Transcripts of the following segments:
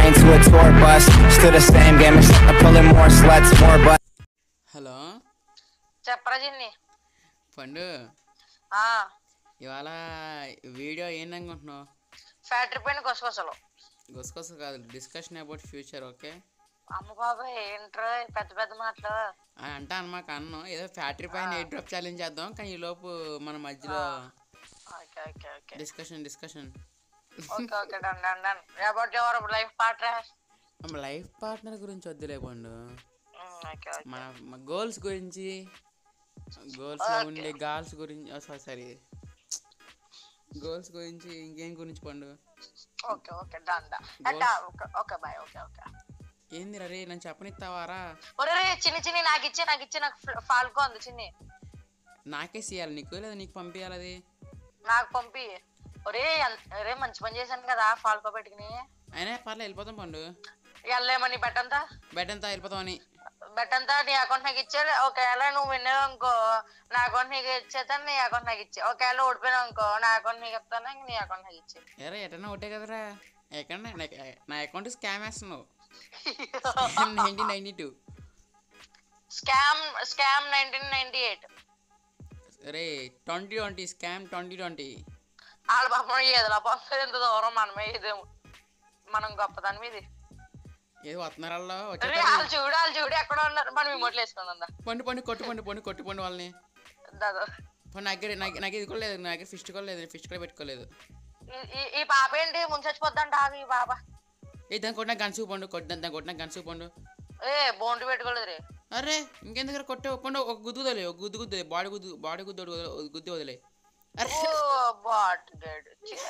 train to a tour bus. Still the same game, except I'm pulling more sluts, more butts. Hello చెప్పరా జిన్ని పండు ఆ ఇవాళ video ఏందనుకుంటున్నావు factory పైన కొసకొసలు గుసగుస కాదు discussion about future okay అమ్మ బాబాయ్ ఏంట్రా పెద్ద పెద్ద మాటలు అని అంటే అనమాక అన్నం ఏదో ఫ్యాక్టరీ పైన ఎయిట్ డ్రాప్ ఛాలెంజ్ చేద్దాం కానీ ఈ లోపు మన మధ్యలో okay okay okay discussion discussion okay okay done done done about your life partner మన లైఫ్ పార్ట్నర్ గురించి వద్దులే పండు ఓకే ఓకే మన మన గోల్స్ గురించి గోల్స్ లో ఉండే గాల్స్ గురించి సారీ సారీ గోల్స్ గురించి ఇంకేం గురించి Pandu okay okay done done అంటే okay okay bye okay okay ఏంది రే నన్ను చెప్పనిస్తావారా ఒరే రే చిన్ని చిన్ని నాకు ఇచ్చే నాకు ఇచ్చే నాకు ఫాల్కో ఉంది చిన్ని నాకే చేయాలి నీకు లేదా నీకు పంపించాలి అది నాకు పంపి ఒరే ఎన్- ఒరే మంచి పని చేశాను కదా ఫాల్కో పెట్టుకుని అయినా పర్లే వెళ్ళిపోతాం పండు వెళ్ళేమని బెట్టంతా బెడ్ అంతా వెళ్ళిపోతామని బెట్టంతా నీ అకౌంట్ నాకు ఇచ్చే ఒకవేళ నువ్వు విన్నావు అనుకో నా అకౌంట్ నీకు ఇచ్చేస్తాను నీ అకౌంట్ నాకు ఇచ్చే ఒకవేళ ఓడిపోయినావు అనుకో నా అకౌంట్ నీకు ఇస్తాను ఇంక నీ అకౌంట్ నాకు ఇచ్చే ఎరా ఎటన్నా ఒకటే కదరా ఎక్కడ నా అకౌంట్ స్కామ్ వేస్తున్నావు nineteen ninety two scam scam nineteen ninety eight రే twenty twenty scam twenty twenty వాళ్ళ పాపం ఏదో పంపేది ఎంత దూరం మనమే ఇదేమో మనం గొప్పదాని మీది ఏదో వస్తున్నారల్లో అరే వచ్చే వాళ్ళు చూడు వాళ్ళు చూడు ఎక్కడ ఉన్నారు మనం ఇమోట్లు వేసుకుందా పండు పండు కొట్టు పండు పండు కొట్టు పండు వాళ్ళని దాదా పండు నాకు దగ్గర- నాకు నాకు ఇది కూడా లేదు నా దగ్గర ఫిష్ కూడా లేదు ఫిష్ కూడా పెట్టుకోలేదు ఈ- ఈ- ఈ పాప ఏంటి ముంచచ్చిపోద్దంట ఆగు ఈ పాప ఏ దాన్ని కొట్టినా గన్సు పండు కొట్టి దాన్ని కొట్టినా గన్సు పండు ఏ బోంటు పెట్టుకోలేదు రే అరే ఇంకెందుకు కొట్టే పండు ఒక గుద్దు వదిలే ఒక గుద్దు గుద్దు బాడీ గుద్దు బాడీ గుద్దు వదిలే- ఒక గుద్దు వదిలే అరే ఓ బాట్ డెడ్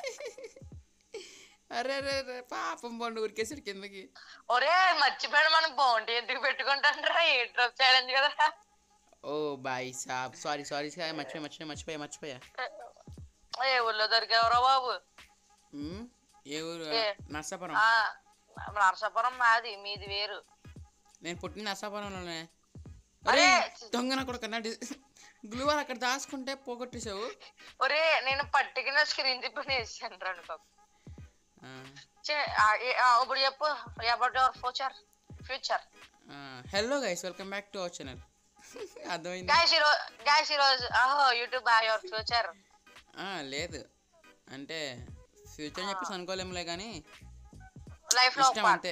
అరే అరే అరే పాపం పండు ఉరికేసాడు కిందకి ఒరే మర్చిపోయాడు మనం బోంటి ఎందుకు పెట్టుకుంటాండ్రా ఏ డ్రప్ ఛాలెంజ్ కదా ఓ బాయ్ సాబ్ సారీ సారీ సార్ మర్చిపోయా మర్చిపోయా మర్చిపోయా మర్చిపోయా ఏ ఊళ్ళో దొరికేవరా బాబు మ్మ్? ఏ ఊరు ఏ. నర్సాపురం ఆ నరసాపురం మాది మీది వేరు నేను పుట్టిన నర్సాపురంలోనే అరే! అరే దొంగ నా కొడుకు నా గ్లూవర్ అక్కడ దాచుకుంటే పోగొట్టేసావు ఒరే నేను పట్టుకున్న స్క్రీన్ తిప్పని వేసాను రండి బాబు ఆ, చి- ఆ, ఏ- ఆ, ఇప్పుడు చెప్పు అబౌట్ యువర్ ఫ్యూచర్ ఫ్యూచర్ ఆ, hello guys welcome back to our channel అర్థమైంది గాయస్ ఈరోజు గాయస్ ఈరోజు ఆహో యూట్యూబ్ యువర్ ఫ్యూచర్ ఆ, లేదు అంటే ఫ్యూచర్ అని చెప్పేసి అనుకోలేములే కానీ లైఫ్ లో ఇష్టం ఒక అంతే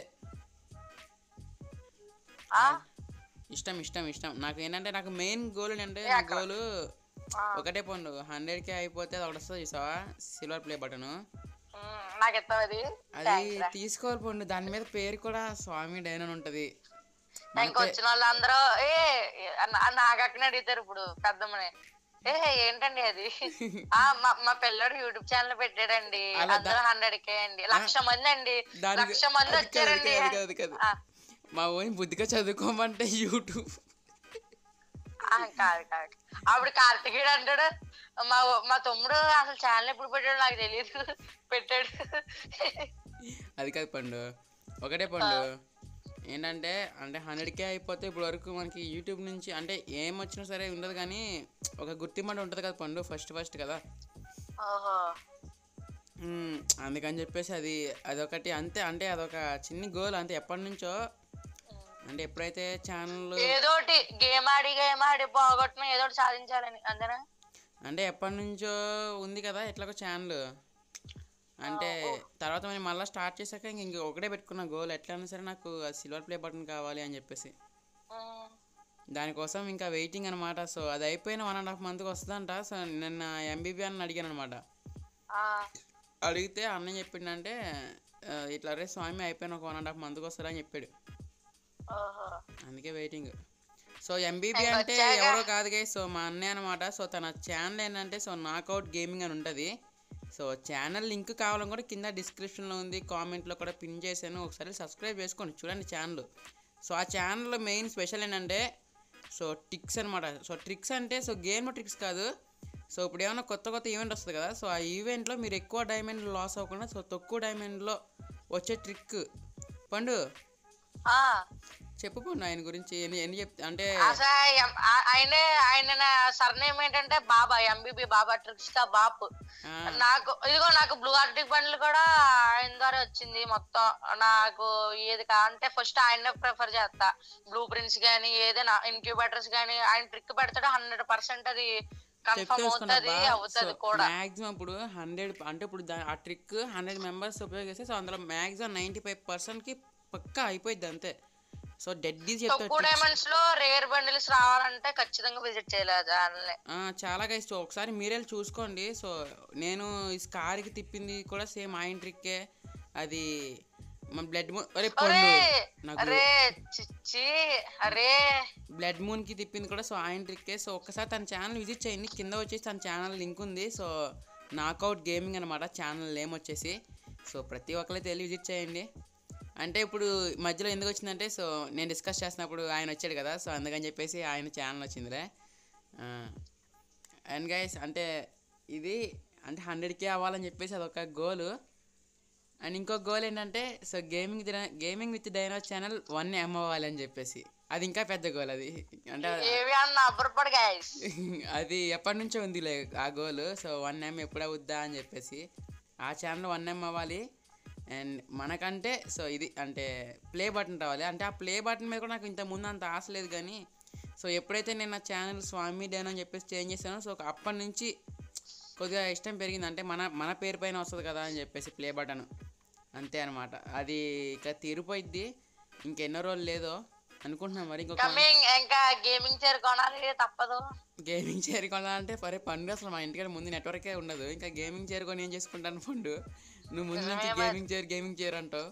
ఆ? ఇష్టం ఇష్టం ఇష్టం నాకు ఏంటంటే నాకు మెయిన్ గోల్ ఏంటంటే ఏ నా అక్కడ? గోల్ ఆ. ఒకటే పండు హండ్రెడ్ కే అయిపోతే అది ఒకటి వస్తుంది చూసావా సిల్వర్ ప్లే బటన్ మ్మ్, నాకు ఎత్తావు అది అది థ్యాంక్స్ రా. తీసుకోవాలి పండు దాని మీద పేరు కూడా స్వామి డైన్ అని ఉంటది ఇంక వచ్చిన వాళ్ళందరూ ఏ నా- నాకు అక్కడ అడుగుతారు ఇప్పుడు పెద్దమ్మని ఏ ఏంటండి అది ఆ మా మా పిల్లడు యూట్యూబ్ ఛానల్ పెట్టాడండి అలా దా- అందరూ హండ్రెడ్ కే అండి లక్ష మంది అండి దానికి- లక్ష మంది అది కాదు, అది వచ్చారండి కాదు, అది కాదు, అది ఆ, కాదు. మా ఓని బుద్ధిగా చదువుకోమంటే యూట్యూబ్ ఆ, కాదు కాదు అప్పుడు కార్తికేయుడు అంటాడు మా మా తమ్ముడు అసలు ఛానల్ ఎప్పుడు పెట్టాడు నాకు తెలియదు పెట్టాడు అది కాదు పండు ఒకటే పండు ఏంటంటే అంటే హండ్రెడ్ కే అయిపోతే ఇప్పుడు వరకు మనకి యూట్యూబ్ నుంచి అంటే ఏం వచ్చినా సరే ఉండదు కానీ ఒక గుర్తింపు ఉంటుంది కదా పండు ఫస్ట్ ఫస్ట్ కదా ఓహో మ్మ్, అందుకని చెప్పేసి అది అదొకటి అంతే అంటే అదొక చిన్న గోల్ అంతే ఎప్పటి నుంచో అంటే ఎప్పుడైతే ఛానల్ ఏదోటి గేమ్ ఆడి గేమ్ ఆడి పోగొట్టిన ఏదోటి సాధించాలని అంతేనా అంటే ఎప్పటి నుంచో ఉంది కదా ఎట్లాగో ఛానల్ అంటే తర్వాత మేము మళ్ళీ స్టార్ట్ చేశాక ఇంక ఇంక ఒకటే పెట్టుకున్న గోల్ ఎట్లయినా సరే నాకు సిల్వర్ ప్లే బటన్ కావాలి అని చెప్పేసి మ్మ్. దానికోసం ఇంకా వెయిటింగ్ అనమాట సో అది అయిపోయిన వన్ అండ్ హాఫ్ మంత్కి వస్తుందంట సో నిన్న ఎంబీబీ అని అడిగాను అనమాట ఆ, అడిగితే అన్న చెప్పిండంటే ఆ, ఇట్లా రే స్వామి అయిపోయిన ఒక వన్ అండ్ హాఫ్ మంత్కి వస్తారని చెప్పాడు ఓహో అందుకే వెయిటింగ్ సో ఎంబీబీ ఇంక అంటే వచ్చాక- ఎవరో కాదు గే సో మా అన్నయ్య అనమాట సో తన ఛానల్ ఏంటంటే సో నాకౌట్ గేమింగ్ అని ఉంటుంది సో ఛానల్ లింక్ కావాలని కూడా కింద డిస్క్రిప్షన్లో ఉంది కామెంట్లో కూడా పిన్ చేశాను ఒకసారి సబ్స్క్రైబ్ చేసుకోండి చూడండి ఛానల్ సో ఆ ఛానల్లో మెయిన్ స్పెషల్ ఏంటంటే సో టిక్స్ అనమాట సో ట్రిక్స్ అంటే సో గేమ్ ట్రిక్స్ కాదు సో ఇప్పుడు ఏమైనా కొత్త కొత్త ఈవెంట్ వస్తుంది కదా సో ఆ ఈవెంట్లో మీరు ఎక్కువ డైమండ్ లాస్ అవ్వకుండా సో తక్కువ డైమండ్లో వచ్చే ట్రిక్ పండు ఆ చెప్పు పోను ఆయన గురించి ఎన్ని ఎన్ని చెప్తా అంటే అసలు ఎం- ఆ- ఆయనే ఆయన సర్నేమ్ ఏంటంటే బాబా ఎంబీబీ బాబా ట్రిక్స్టా బాపు ఆ, నాకు ఇదిగో నాకు బ్లూ ఆర్టిక్ బండ్లు కూడా ఆయన ద్వారా వచ్చింది మొత్తం నాకు ఏది కా అంటే ఫస్ట్ ఆయన్నే ప్రిఫర్ చేస్తా బ్లూ ప్రింట్స్ గానీ ఏదైనా ఇన్క్యూబేటర్స్ గానీ ఆయన ట్రిక్ పెడతాడు హండ్రెడ్ పర్సెంట్ అది కన్ఫర్మ్ అవుతుంది అవుతుంది కూడా మ్యాక్సిమం ఇప్పుడు హండ్రెడ్ అంటే ఇప్పుడు దా- ఆ ట్రిక్ హండ్రెడ్ మెంబర్స్ ఉపయోగిస్తే సో అందులో మ్యాక్సిమం నైంటీ ఫైవ్ పర్సెంట్కి పక్కా అయిపోయింది అంతే సో డెడ్ ఈజీ తక్కువ చెప్తాడు డైమండ్స్ లో రేర్ బండిల్స్ రావాలంటే ఖచ్చితంగా విజిట్ చేయలేదు ఛానల్ని ఆ, చాలా గైస్ సో ఒకసారి మీరే వెళ్ళి చూసుకోండి సో నేను ఈ కార్కి తిప్పింది కూడా సేమ్ ఆయన ట్రిక్కే అది మన బ్లడ్ మూన్ అరే అరే పండు నాకు అరే చిచ్చి అరే బ్లడ్ మూన్కి తిప్పింది కూడా సో ఆయన ట్రిక్కే సో ఒక్కసారి తన ఛానల్ విజిట్ చేయండి కింద వచ్చేసి తన ఛానల్ లింక్ ఉంది సో నాకౌట్ గేమింగ్ అనమాట ఛానల్ నేమ్ వచ్చేసి సో ప్రతి ఒక్కరైతే వెళ్ళి విజిట్ చేయండి అంటే ఇప్పుడు మధ్యలో ఎందుకు వచ్చిందంటే సో నేను డిస్కస్ చేసినప్పుడు ఆయన వచ్చాడు కదా సో అందుకని చెప్పేసి ఆయన ఛానల్ వచ్చిందిరే అండ్ గైస్ అంటే ఇది అంటే హండ్రెడ్కే అవ్వాలని చెప్పేసి అదొక గోల్ అండ్ ఇంకో గోల్ ఏంటంటే so gaming gaming with Dino channel one M అవ్వాలి అని చెప్పేసి అది ఇంకా పెద్ద గోల్ అది అంటే ఏవి అన్న అబ్బరపడు గాయస్ అది ఎప్పటి నుంచో ఉంది లే ఆ గోల్ సో వన్ ఎం ఎప్పుడు అవుద్దా అని చెప్పేసి ఆ ఛానల్ వన్ ఎం అవ్వాలి అండ్ మనకంటే సో ఇది అంటే ప్లే బటన్ రావాలి అంటే ఆ ప్లే బటన్ మీద కూడా నాకు ఇంత ముందు అంత ఆశ లేదు కానీ సో ఎప్పుడైతే నేను నా ఛానల్ స్వామి డేన్ అని చెప్పేసి చేంజ్ చేశానో సో అప్పటి నుంచి కొద్దిగా ఇష్టం పెరిగింది అంటే మన మన పేరు పైన వస్తుంది కదా అని చెప్పేసి ప్లే బటన్ అంతే అనమాట అది ఇక తీరిపోయిద్ది ఇంకెన్నో రోజులు లేదో అనుకుంటున్నాం మరి ఇంకొక కమింగ్ ఇంకా గేమింగ్ చైర్ కొనాలి తప్పదు గేమింగ్ చైర్ కొనాలంటే సరే పండు అసలు మా ఇంటికాడ ముందు నెట్వర్కే ఉండదు ఇంకా గేమింగ్ చైర్ కొని ఏం చేసుకుంటాను పండు నువ్వు ముందు నుంచి గేమింగ్ చైర్ గేమింగ్ చైర్ అంటావు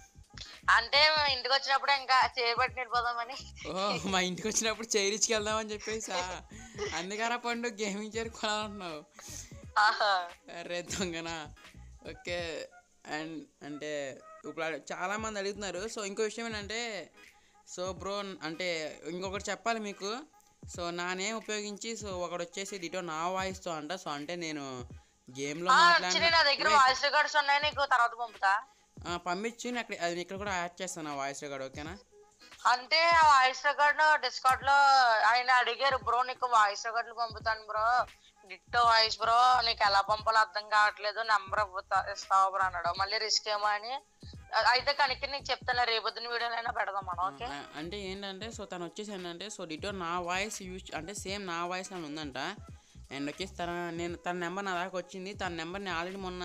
అంటే మేము ఇంటికి వచ్చినప్పుడు ఇంకా చేయబట్టి వెళ్ళిపోదామని ఓ మా ఇంటికి వచ్చినప్పుడు చైర్ ఇచ్చుకు వెళ్దామని చెప్పేసా అందుకరా పండు గేమింగ్ చైర్ కొనాలంటున్నావు ఆహా. అరే దొంగనా ఓకే అండ్ అంటే ఇప్పుడు అడ- చాలా మంది అడుగుతున్నారు సో ఇంకో విషయం ఏంటంటే సో బ్రో అంటే ఇంకొకటి చెప్పాలి మీకు సో నా నేమ్ ఉపయోగించి సో ఒకడు వచ్చేసి డిటో నా వాయిస్తో అంట సో అంటే నేను గేమ్లో ఆ, మాట్లాడిన చిన్ని నా దగ్గర వాయిస్ రికార్డ్స్ ఉన్నాయి నీకు తర్వాత పంపుతా ఆ, పంపించు నేను అక్కడ అది ఇక్కడ కూడా యాడ్ చేస్తాను ఆ వాయిస్ రికార్డ్ ఓకేనా అంటే ఆ వాయిస్ రికార్డ్ డిస్కౌంట్ లో ఆయన అడిగారు బ్రో నీకు వాయిస్ రికార్డులు పంపుతాను బ్రో డిట్టో వాయిస్ బ్రో నీకు ఎలా పంపాలో అర్థం కావట్లేదు నెంబర్ ఇస్తావు బ్రో అన్నాడు మళ్ళీ రిస్క్ ఏమో అని అ- అయితే కనుక నీకు చెప్తాను రేపొద్దున వీడియోలైనా పెడదాం మనం ఓకే ఆ, అంటే ఏంటంటే సో తను వచ్చేసి ఏంటంటే సో డిటో నా వాయిస్ యూజ్ అంటే సేమ్ నా వాయిస్ అని ఉందంట అండ్ వచ్చేసి తన నేను తన నెంబర్ నా దాకా వచ్చింది తన నెంబర్ నేను ఆల్రెడీ మొన్న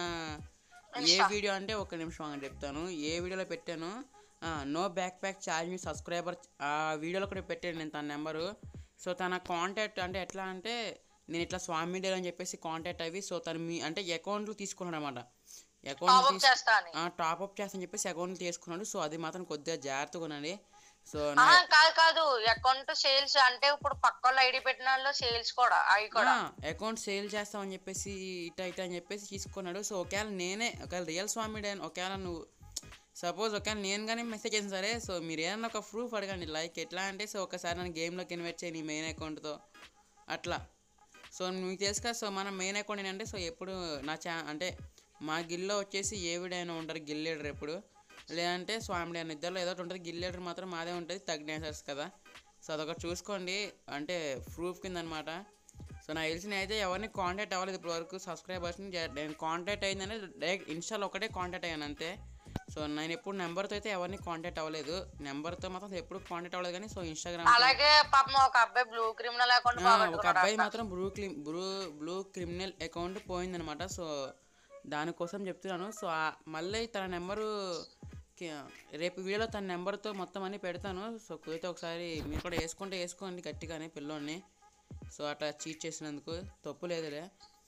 ఏ వీడియో అంటే ఒక నిమిషం అని చెప్తాను ఏ వీడియోలో పెట్టాను నో బ్యాక్ ప్యాక్ ఛార్జ్ మీ సబ్స్క్రైబర్ ఆ వీడియోలో కూడా పెట్టాను నేను తన నెంబరు సో తన కాంటాక్ట్ అంటే ఎట్లా అంటే నేను ఇట్లా స్వామి డేర్ అని చెప్పేసి కాంటాక్ట్ అవి సో తను మీ అంటే అకౌంట్లు తీసుకున్నాడు అనమాట అకౌంట్ టాప్అప్ చేస్తా అని టాప్ అప్ చేస్తాను చెప్పేసి అకౌంట్ తీసుకున్నాడు సో అది మాత్రం కొద్దిగా జాగ్రత్తగా ఉండండి సో నా ఆహా, కాదు కాదు అకౌంట్ సేల్స్ అంటే ఇప్పుడు పక్క వాళ్ళు ఐడి పెట్టిన వాళ్ళు సేల్స్ కూడా అవి కూడా అకౌంట్ సేల్ చేస్తామని చెప్పేసి ఇట ఇట అని చెప్పేసి తీసుకున్నాడు సో ఒకవేళ నేనే ఒకవేళ రియల్ స్వామి డే ఒకవేళ నువ్వు సపోజ్ ఒకవేళ నేను కానీ మెసేజ్ చేసిన సరే సో మీరు ఏదైనా ఒక ప్రూఫ్ అడగండి లైక్ ఎట్లా అంటే సో ఒకసారి నన్ను గేమ్లోకి ఇన్వైట్ చేయి నీ మెయిన్ అకౌంట్తో అట్లా సో మీకు తెలుసు కదా సో మన మెయిన్ అకౌంట్ ఏంటంటే సో ఎప్పుడు నా ఛా అంటే మా గిల్లో వచ్చేసి ఏ వీడైనా ఉంటారు గిల్ లీడర్ ఎప్పుడు లేదంటే స్వామి డే ఇద్దరు ఏదో ఒకటి ఉంటుంది గిల్ లీడర్ మాత్రం మాదే ఉంటుంది తగ్నేసర్స్ కదా సో అదొకటి చూసుకోండి అంటే ప్రూఫ్ కింద అనమాట సో నాకు తెలిసిన అయితే ఎవరిని కాంటాక్ట్ అవ్వలేదు ఇప్పటి వరకు సబ్స్క్రైబర్స్ని జ- నేను కాంటాక్ట్ అయిందంటే డైరెక్ట్ ఇన్స్టాలో ఒకటే కాంటాక్ట్ అయ్యాను అంతే సో నేను ఎప్పుడు నెంబర్తో అయితే ఎవరిని కాంటాక్ట్ అవ్వలేదు నెంబర్తో మాత్రం ఎప్పుడు కాంటాక్ట్ అవ్వలేదు కానీ సో ఇన్స్టాగ్రామ్ అలాగే పాపం ఒక అబ్బాయి బ్లూ క్రిమినల్ అకౌంట్ ఆ, ఒక బాగొట్టుకున్నాడు అబ్బాయి మాత్రం బ్లూ క్లిమ్ బ్లూ బ్లూ క్రిమినల్ అకౌంట్ పోయిందనమాట సో దానికోసం చెప్తున్నాను సో ఆ- మళ్ళీ తన నెంబరు కి- రేపు వీడియోలో తన నెంబర్తో మొత్తం అన్ని పెడతాను సో కుదిరితే ఒకసారి మీరు కూడా వేసుకుంటే వేసుకోండి గట్టిగానే పిల్లోని సో అట్లా చీట్ చేసినందుకు తప్పు లేదులే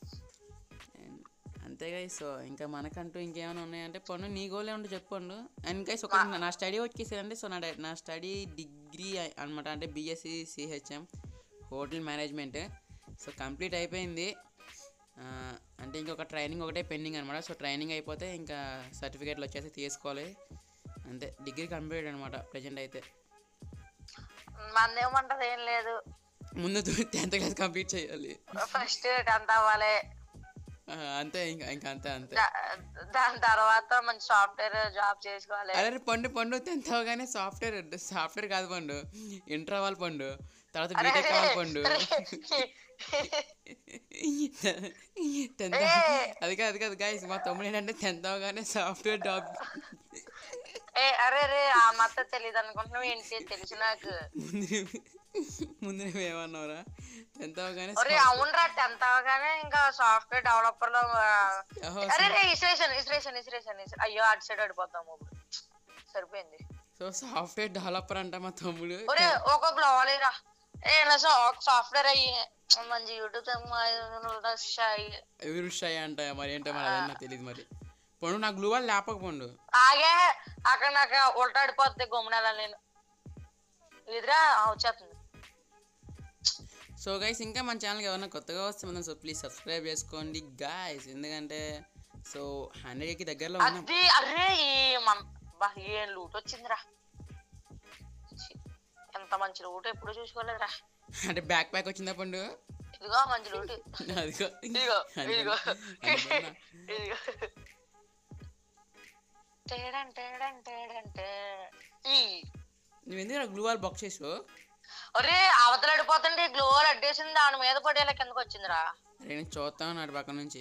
And అంతేగా సో ఇంకా మనకంటూ ఇంకేమైనా ఉన్నాయంటే పన్ను నీ గోల్ ఏమంటే చెప్పండు అండ్ గైస్ ఒక నా స్టడీ వచ్చేసారంటే సో నా డ- నా స్టడీ డిగ్రీ అనమాట అంటే BSc CHM hotel management so complete అయిపోయింది ఆ, అంటే ఇంకొక ట్రైనింగ్ ఒకటే పెండింగ్ అనమాట సో ట్రైనింగ్ అయిపోతే ఇంకా సర్టిఫికేట్లు వచ్చేసి తీసుకోవాలి అంతే డిగ్రీ కంప్లీట్ అనమాట ప్రజెంట్ అయితే మందేమంటది ఏం లేదు ముందు టెన్త్ క్లాస్ కంప్లీట్ చేయాలి ఫస్ట్ టెన్త్ అవ్వాలి ఆ, అంతే ఇంకా ఇంకా అంతే అంతే దా- దాని తర్వాత మంచి సాఫ్ట్వేర్ జాబ్ చేసుకోవాలి అరే పండు పండు టెన్త్ అవగానే సాఫ్ట్వేర్ సాఫ్ట్వేర్ కాదు పండు ఇంటర్ అవ్వాలి పండు తర్వాత బీటెక్ అవ్వాలి పండు టెన్త్ అది కాదు అది కాదు గాయస్ మా తమ్ముడు ఏంటంటే టెన్త్ అవగానే సాఫ్ట్వేర్ జాబ్ ఏ అరే రే ఆ మత తెలియదు అనుకుంటున్నావు ఏంటి తెలుసు నాకు ముందు ముందు నువ్వేమన్నావురా టెన్త్ అవగానే ఒరే అవునరా టెన్త్ అవగానే ఇంకా సాఫ్ట్వేర్ డెవలపర్ లో ఆ, ఓహో, అరే రే ఇస్రేషన్ ఇస్రేషన్ ఇస్రేషన్ అయ్యో అటు సైడ్ పడిపోతాము ఇప్పుడు సరిపోయింది సో సాఫ్ట్వేర్ డెవలపర్ అంట మా తమ్ముడు ఒరే ఒక గ్లోవాలీరా ఏ నా ఒక సాఫ్ట్వేర్ అయ్యి మంచి యూట్యూబ్ ఎవరు షాయ్ అంట మరి ఏంటో మరి అదే నాకు తెలియదు మరి పండు నాకు గ్లూ వాళ్ళు లేపక పండు ఆగే అక్కడ నాకు ఉల్టాడిపోద్ది గుమ్మనేలా నేను ఎదురా వచ్చేస్తుంది సో గైస్ ఇంకా మన ఛానల్కి ఎవరైనా కొత్తగా వస్తే మనం సో ప్లీజ్ సబ్స్క్రైబ్ చేసుకోండి గాయస్ ఎందుకంటే సో హండ్రెడ్కి దగ్గరలో ఉన్నాం అది అరే ఈ మన బా ఏం లూట్ వచ్చిందిరా ఛీ, ఎంత మంచి లూట్ ఎప్పుడు చూసుకోలేదురా అంటే బ్యాక్ ప్యాక్ వచ్చిందా పండు ఇదిగో మంచి లూట్ అదిగో ఇదిగో ఇదిగో అనుకున్నా. ఇదిగో తేడం తేడం తేడంటే ఈ నువ్వు ఎందుకు గ్లూ వాల్ బాక్స్ చేసావు ఒరే అవతల అడిపోతుంటే గ్లోవర్ అడ్డేసింది దాని మీద పడేలా కిందకు వచ్చిందిరా అరే నేను చూస్తా ఉన్నాడు పక్క నుంచి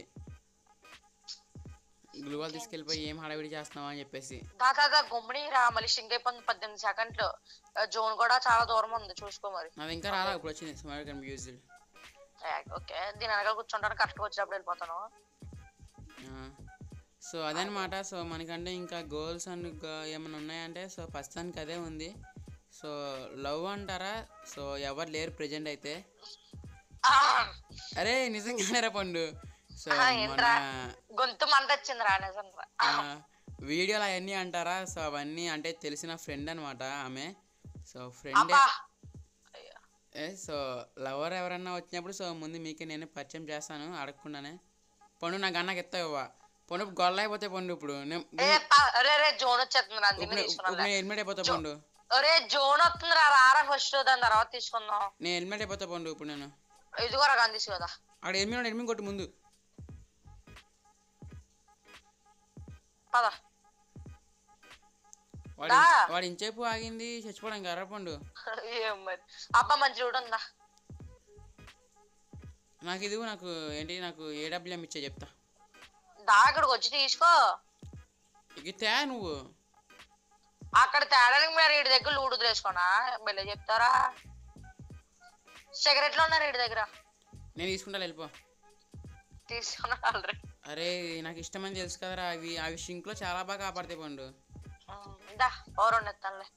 గ్లూ వాల్ తీసుకెళ్ళిపోయి ఏం హడావిడి చేస్తున్నావా అని చెప్పేసి దాదా గుమ్మడి రా మళ్ళీ షింక్ అయిపోయింది పద్దెనిమిది సెకండ్లు జోన్ కూడా చాలా దూరం ఉంది చూసుకో మరి నాది ఇంకా రాలా ఇప్పుడు వచ్చింది స్మార్ట్ కన్ఫ్యూజ్డ్ ఏ, ఓకే దీని వెనకాల కూర్చుంటాను కరెక్ట్గా వచ్చినప్పుడు వెళ్ళిపోతాను సో అదనమాట సో మనకంటే ఇంకా గోల్స్ అండ్ ఏమైనా ఉన్నాయంటే సో ప్రస్తుతానికి అదే ఉంది సో లవ్ అంటారా సో ఎవరు లేరు ప్రెజెంట్ అయితే ఆ, అరే నిజంగానే రా పండు సో ఆ, మన ఏంట్రా? గొంతు మంట వచ్చింది రా నిజంగా ఆ, వీడియోలు అవన్నీ అంటారా సో అవన్నీ అంటే తెలిసిన ఫ్రెండ్ అనమాట ఆమె సో ఫ్రెండ్ అబ్బా అయ్యో. ఏ సో లవర్ ఎవరన్నా వచ్చినప్పుడు సో ముందు మీకే నేను పరిచయం చేస్తాను అడగకుండానే పండు నాకు అన్నకి ఎత్తావా పండు ఇప్పుడు గొల్ల అయిపోతే పండు ఇప్పుడు నేను ఏ పా- అరే రే జోన్ వచ్చేస్తుంది రా ఇప్పుడు దీన్ని ఇప్పుడు తీసుకున్నాను నేను హెల్మెట్ అయిపోతా పండు ఒరే జోన్ వస్తుంది రా రారా ఫస్ట్ దాని తర్వాత తీసుకుందాం నేను హెల్మెట్ అయిపోతా పండు ఇప్పుడు నేను ఇదిగో రా గాంధీ కదా అక్కడ ఎనిమిది ఎనిమిది కొట్టు ముందు పద వాడు దా. ఇంచ- వాడు ఇంచేపు ఆగింది చచ్చిపోవడానికి ఎర్ర పండు ఏం మరి అబ్బా మంచి రూట్ ఉందా నాకు ఇది నాకు ఏంటి నాకు ఏడబ్ల్యూఎం ఇచ్చే చెప్తా దా అక్కడికి వచ్చి తీసుకో ఇక తే నువ్వు అక్కడ తేడానికి మీరు వీడి దగ్గర లూడు వేసుకోనా బెల్ల చెప్తారా సిగరెట్లు ఉన్నారు వీడి దగ్గర నేను తీసుకుంటా వెళ్ళిపో తీసుకున్నా ఆల్రెడీ అరే నాకు ఇష్టమని తెలుసు కదరా అవి అవి షింక్లో చాలా బాగా కాపాడతాయి పండు దా ఓ రెండు ఎత్తానులే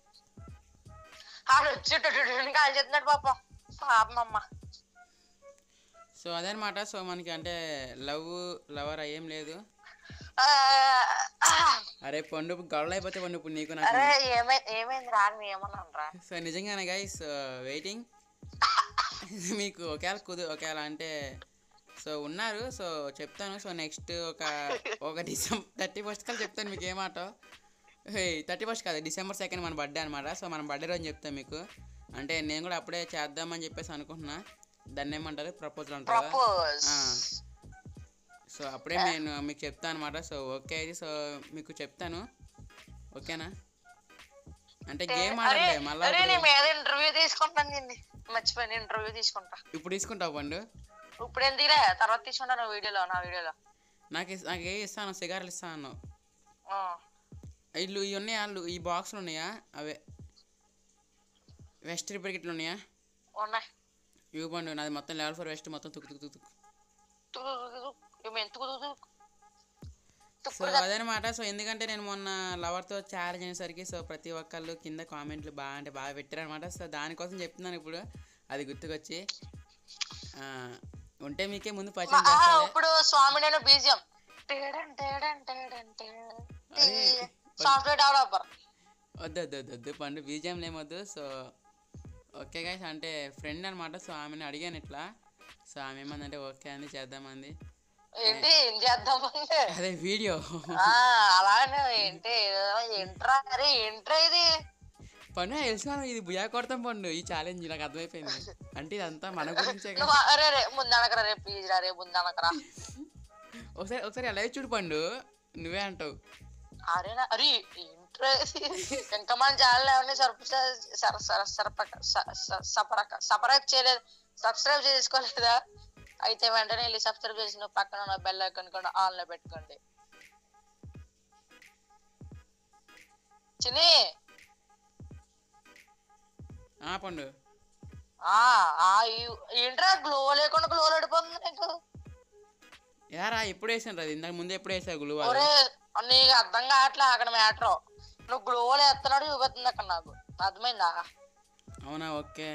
ఆడు వచ్చి కాల్ చెప్తున్నాడు పాపం పాపం అమ్మ సో అదనమాట సో మనకి అంటే లవ్ లవర్ ఏం లేదు ఆ, అరే పండు గొడవ అయిపోతే పండు ఇప్పుడు నీకు నాకు అరే ఏమై ఏమైంది రా అని ఏమన్నాను రా సో నిజంగానే గైస్ వెయిటింగ్ మీకు ఒకవేళ కుదు ఒకవేళ అంటే సో ఉన్నారు సో చెప్తాను సో నెక్స్ట్ ఒక ఒక డిసెంబర్ థర్టీ ఫస్ట్ కల్లా చెప్తాను మీకు ఏమాట థర్టీ ఫస్ట్ కాదు డిసెంబర్ సెకండ్ మన బర్త్డే అనమాట సో మన బర్త్డే రోజు చెప్తాను మీకు అంటే నేను కూడా అప్పుడే చేద్దామని చెప్పేసి అనుకుంటున్నా దాన్ని ఏమంటారు ప్రపోజల్ అంటారు కదా ప్రపోజ్ ఆ. సో అప్పుడే నేను మీకు చెప్తాను అనమాట సో ఓకే అయితే సో మీకు చెప్తాను ఓకేనా అంటే గేమ్ అరే ఆడలే మళ్ళీ అరే నీ మీద ఇంటర్వ్యూ తీసుకుంటాను నిన్ను మర్చిపోయిన ఇంటర్వ్యూ తీసుకుంటా ఇప్పుడు తీసుకుంటావు పండు ఇప్పుడు ఏం తీరే తర్వాత తీసుకుంటాను వీడియోలో నా వీడియోలో నాకు ఇస్- నాకు ఏ ఇస్తాను సిగారెలు ఇస్తాను ఆ. ఇల్లు ఇవి ఉన్నాయా లు- ఈ బాక్సులు ఉన్నాయా అవే వెస్ట్ రిపర్కిట్లు ఉన్నాయా ఉన్నాయి ఇవి పండు నాది మొత్తం లెవెల్ ఫోర్ వెస్ట్ మొత్తం తుక్కు తుక్కు తుక్కు తుక్కు తుక్కు తుక్కు తుక్కు. ఏమి ఎందుకు తుక్కు తుక్కు? సో తుక్కు అదనమాట సో ఎందుకంటే నేను మొన్న లవర్తో ఛాలెంజ్ అయినసరికి సో ప్రతి ఒక్కళ్ళు కింద కామెంట్లు బాగా అంటే బాగా పెట్టారనమాట సో దానికోసం చెప్తున్నాను ఇప్పుడు అది గుర్తుకొచ్చి ఆ, ఉంటే మీకే ముందు పరిచయం ఆ, చేస్తాను ఇప్పుడు స్వామి నేను బీజియం టేడన్ టేడన్ టేడన్ టేడన్. అరే, సాఫ్ట్వేర్ డెవలపర్ వద్దు వద్దు వద్దు వద్దు పండు బీజియం ఏమొద్దు సో ఓకే గైస్ అంటే ఫ్రెండ్ అనమాట సో ఆమెను అడిగాను ఇట్లా సో ఆమె ఏమందంటే ఓకే అంది చేద్దామంది ఏంటి ఏం చేద్దామంటే అదే వీడియో ఆ, అలానే ఏంటి ఏంట్రా అరే ఏంట్రా ఇది పండు తెలిసిన ఇది బుయా కొడతాం పండు ఈ ఛాలెంజ్ నాకు అర్థమైపోయింది అంటే ఇదంతా మన గురించే కదా నువ్వు అరే రే ముందనకరా రే ప్లీజ్ రా రే ముందనకరా ఒకసారి ఒకసారి లైవ్ చూడు పండు నువ్వే అంటావు అరే నా- అరే ఇంట్రో ఇంకా మన ఛానల్ ఎవరిని సర్ప సర సర సరపక స- స- సపరక సపరేట్ చేయలేదు సబ్స్క్రైబ్ చేసుకోలేదా అయితే వెంటనే వెళ్ళి సబ్స్క్రైబ్ చేసిన పక్కన ఉన్న బెల్ ఐకాన్ కూడా ఆన్ లో పెట్టుకోండి చిన్ని ఆ పండు ఆ ఆ ఈ- ఏంట్రా గ్లో లేకుండా గ్లో పడిపోతుంది నీకు యారా ఎప్పుడు వేసాను రా ఇందాక ముందే ఎప్పుడు వేసా గులు ఒరే నీకు అర్థం కావట్లే అక్కడ మ్యాటర్ నువ్వు గ్లోలు ఎత్తనాడు చూపిస్తుంది అక్కడ నాకు అర్థమైందా అవునా ఓకే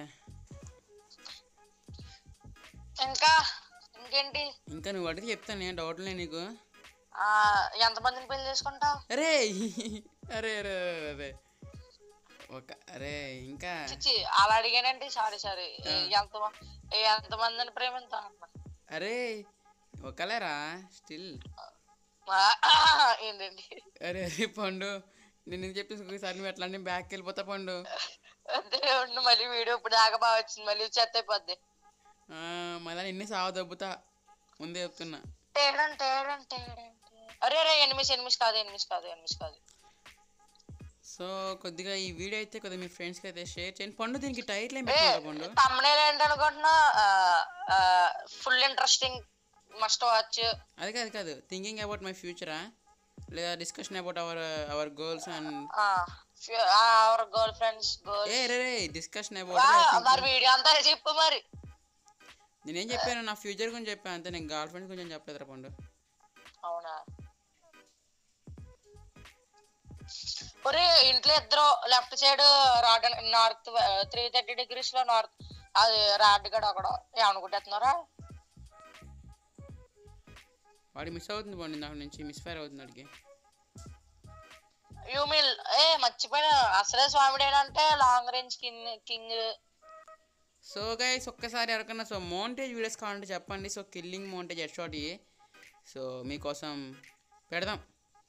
ఇంకా ఇంకేంటి ఇంకా నువ్వు అడిగితే చెప్తాను నేను డౌట్లే నీకు ఆ ఎంతమందిని పెళ్లి చేసుకుంటావు అరే అరే అరే అరే ఒక అరే ఇంకా చిచ్చి అలా అడిగానండి సారీ సారీ ఎంత ఎంత మందిని ప్రేమిస్తా అన్న అరే ఒకలేరా స్టిల్ ఆ, ఏంటండి అరే అరే పండు నేను ఎందుకు చెప్పేసి ఒకసారి నువ్వు ఎట్లా అంటే బ్యాక్ వెళ్ళిపోతా పండు దేవుడిని మళ్ళీ వీడియో ఇప్పుడు దాకా బాగా వచ్చింది మళ్ళీ చెత్త అయిపోద్ది ఆ, మళ్ళీ నిన్నే సావ దబ్బుతా ముందే చెప్తున్నా తేడం తేడం తేడం అరే అరే ఎనిమిది ఎనిమిది కాదు ఎనిమిది కాదు ఎనిమిది కాదు సో కొద్దిగా ఈ వీడియో అయితే కొద్దిగా మీ ఫ్రెండ్స్కి అయితే షేర్ చేయండి పండు దీనికి టైటిల్ ఏం ఏ పెట్టుకుంటా పండు తమ్మునేలు ఏంటనుకుంటున్నా ఫుల్ ఇంట్రెస్టింగ్ మస్ట్ వాచ్ అది కాదు కాదు థింకింగ్ అబౌట్ మై ఫ్యూచరా లేదా discussion about our our goals and our girlfriends girl ఏ రే రే డిస్కషన్ అబౌట్ మరి వీడియో అంతా చెప్పు మరి నేనేం చెప్పాను నా ఫ్యూచర్ గురించి చెప్పాను అంతే నేను గర్ల్ ఫ్రెండ్ గురించి చెప్పలేదురా పండు అవునా ఒరే ఇంట్లో ఇద్దరు left side rod north three thirty degrees లో నార్త్ అది రాడ్ గడ అక్కడ ఏమనుకుంటున్నారా వాడి మిస్ అవుతుంది పండు ఇందాక నుంచి మిస్ ఫైర్ అవుతుంది వాడికి యూ మీల్ ఏ మర్చిపోయినా అసలే స్వామిడేనంటే long range king king so guys ఒక్కసారి ఎవరికన్నా సో మౌంటేజ్ వీడియోస్ కావాలంటే చెప్పండి so killing montage headshot ఇవి సో మీకోసం పెడదాం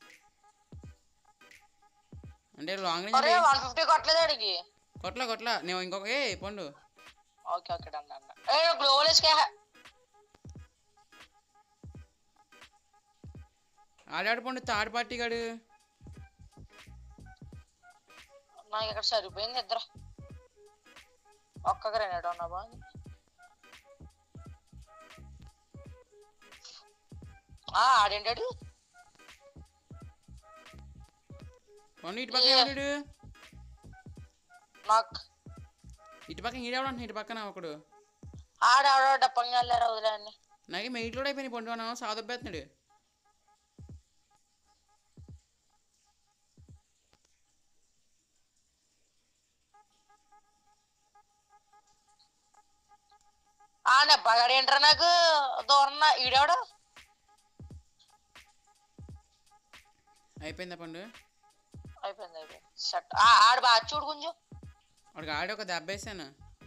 అంటే లాంగ్ ఒరే రేంజ్ వన్ ఫిఫ్టీ కొట్టలేదు అడిగి కొట్ల కొట్ల నేను ఇంకొక ఏ Pandu okay okay done done ఏ గ్లోవలేస్కే ఆడాడు పండు థర్డ్ పార్టీ గాడు నాకు ఇక్కడ సరిపోయింది ఇద్దరు ఒక్క గ్రెనేడ్ ఉన్నా బాగుంది ఆ ఆడేంటాడు పండు ఇటు పక్కన ఎవడు నాకు ఇటు పక్కన ఈడవడం ఇటు పక్కన ఒకడు ఆడాడో డప్పంగా వెళ్ళారు వదిలేండి నాకే మెయిట్ కూడా అయిపోయినాయి పండు అన్న సాదొబ్బేస్తున్నాడు ఆ నెబ్బగాడు ఏంటారా నాకు దూరం ఈడాడు అయిపోయిందా పండు అయిపోయింది అయిపోయింది షట్ ఆడు బాగా చూడు కొంచెం వాడికి ఆడి ఒక దెబ్బ వేసాను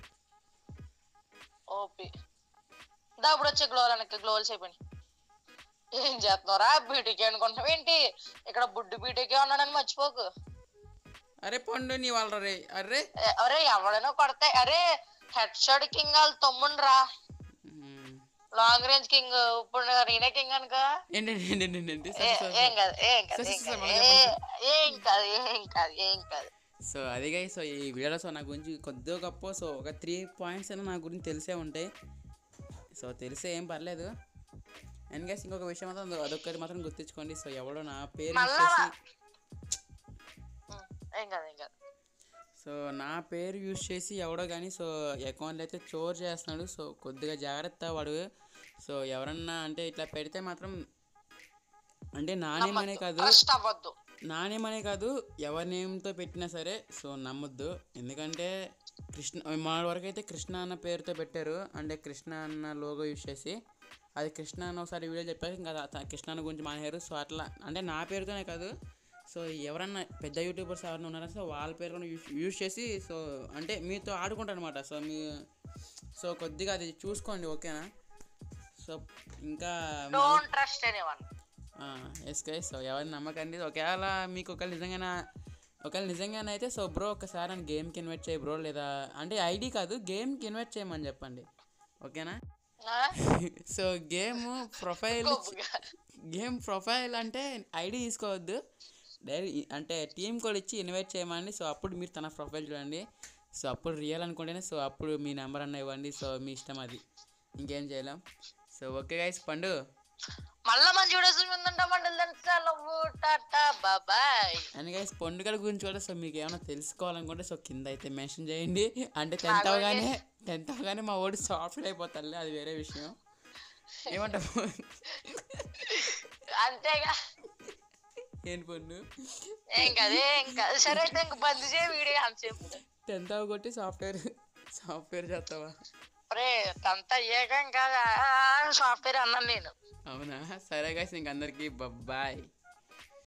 ఓపి దా ఇప్పుడు వచ్చే గ్లోల్ వెనక్కి గ్లోల్స్ అయిపోయినాయి ఏం చేస్తున్నారా బీటీకే అనుకుంటున్నావు ఏంటి ఇక్కడ బుడ్డు బీటీకే ఉన్నాడని మర్చిపోకు అరే పండు నీ వాళ్ళ రే అరే ఏ, అరే ఎవడైనా కొడితే అరే హెడ్ షాట్ కింగ్ వాళ్ళు తమ్ముండ్రా మ్మ్. లాంగ్ రేంజ్ కింగ్ ఇప్పుడు నేనే కింగ్ అనుక ఏంటి ఏంటి ఏంటి ఏంటి ఏ- ఏం కాదు ఏం కాదు సరే, ఏం సరే, కాదు మళ్ళీ ఏ- ఏం కాదు ఏం కాదు ఏం కాదు సో అదిగా సో ఈ వీడియోలో సో నా గురించి కొద్దిగా గొప్ప సో ఒక త్రీ పాయింట్స్ అయినా నా గురించి తెలిసే ఉంటాయి సో తెలిసే ఏం పర్లేదు అండ్ గైస్ ఇంకొక విషయం మాత్రం అదొ- అదొక్కటి మాత్రం గుర్తుంచుకోండి సో ఎవడో నా పేరు యూస్ మళ్ళా చేసి ఉం, ఏం కాదు ఏం కాదు సో నా పేరు యూస్ చేసి ఎవడో కానీ సో అకౌంట్లు అయితే చోర్ చేస్తున్నాడు సో కొద్దిగా జాగ్రత్త వాడు సో ఎవరన్నా అంటే ఇట్లా పెడితే మాత్రం అంటే నా నేమ్ అనే కాదు ట్రస్ట్ అవ్వద్దు నా నేమ్ అనే కాదు ఎవరి నేమ్తో పెట్టినా సరే సో నమ్మొద్దు ఎందుకంటే కృష్ణ మా వరకు అయితే కృష్ణ అన్న పేరుతో పెట్టారు అంటే కృష్ణ అన్న లోగో యూస్ చేసి అది కృష్ణ అన్న ఒకసారి వీడియో చెప్పాక ఇంకా త- కృష్ణ అన్న గురించి మానేశారు సో అట్లా అంటే నా పేరుతోనే కాదు సో ఎవరన్నా పెద్ద యూట్యూబర్స్ ఎవరైనా ఉన్నారా సో వాళ్ళ పేరు కూడా యూస్ యూస్ చేసి సో అంటే మీతో ఆడుకుంటారు అనమాట సో మీ సో కొద్దిగా అది చూసుకోండి ఓకేనా సో ఇంకా డోంట్ ట్రస్ట్ ఎనీ వన్ ఎస్ గైస్ సో ఎవరిని నమ్మకండి ఒకవేళ మీకు ఒకవేళ నిజంగా ఒకవేళ నిజంగానే అయితే సో బ్రో ఒకసారి అని గేమ్కి ఇన్వైట్ చేయి బ్రో లేదా అంటే ఐడి కాదు గేమ్కి ఇన్వైట్ చేయమని చెప్పండి ఓకేనా ఆ? సో గేమ్ ప్రొఫైల్ గొప్పగా. గేమ్ ప్రొఫైల్ అంటే ఐడి తీసుకోవద్దు డైరెక్ట్ అంటే టీం కోడ్ ఇచ్చి ఇన్వైట్ చేయమండి సో అప్పుడు మీరు తన ప్రొఫైల్ చూడండి సో అప్పుడు రియల్ అనుకుంటేనే సో అప్పుడు మీ నెంబర్ అన్న ఇవ్వండి సో మీ ఇష్టం అది ఇంకేం చేయలేం సో ఓకే గైస్ పండు మళ్ళా మంచి వీడియోస్ ఉందంట మండలి లవ్వు టాటా బాబాయ్ అండ్ గైస్ పండుగల గురించి కూడా సో మీకు ఏమైనా తెలుసుకోవాలనుకుంటే సో కింద అయితే మెన్షన్ చేయండి అంటే టెన్త్ అవగానే టెన్త్ అవగానే మా ఓడి సాఫ్ట్వేర్ అయిపోతారులే అది వేరే విషయం ఏమంటావు అంతేగా ఏంటి పండు ఇంకా అదే ఇంకా సరే అయితే ఇంక బంద్ చేయ వీడియో అంతసేపు టెన్త్ అవగొట్టి సాఫ్ట్వేర్ సాఫ్ట్వేర్ చేస్తావా రే అంతా అయ్యాక ఇంకా సాఫ్ట్వేర్ అన్నాను నేను అవునా సరే గైస్ ఇంక అందరికీ బాయ్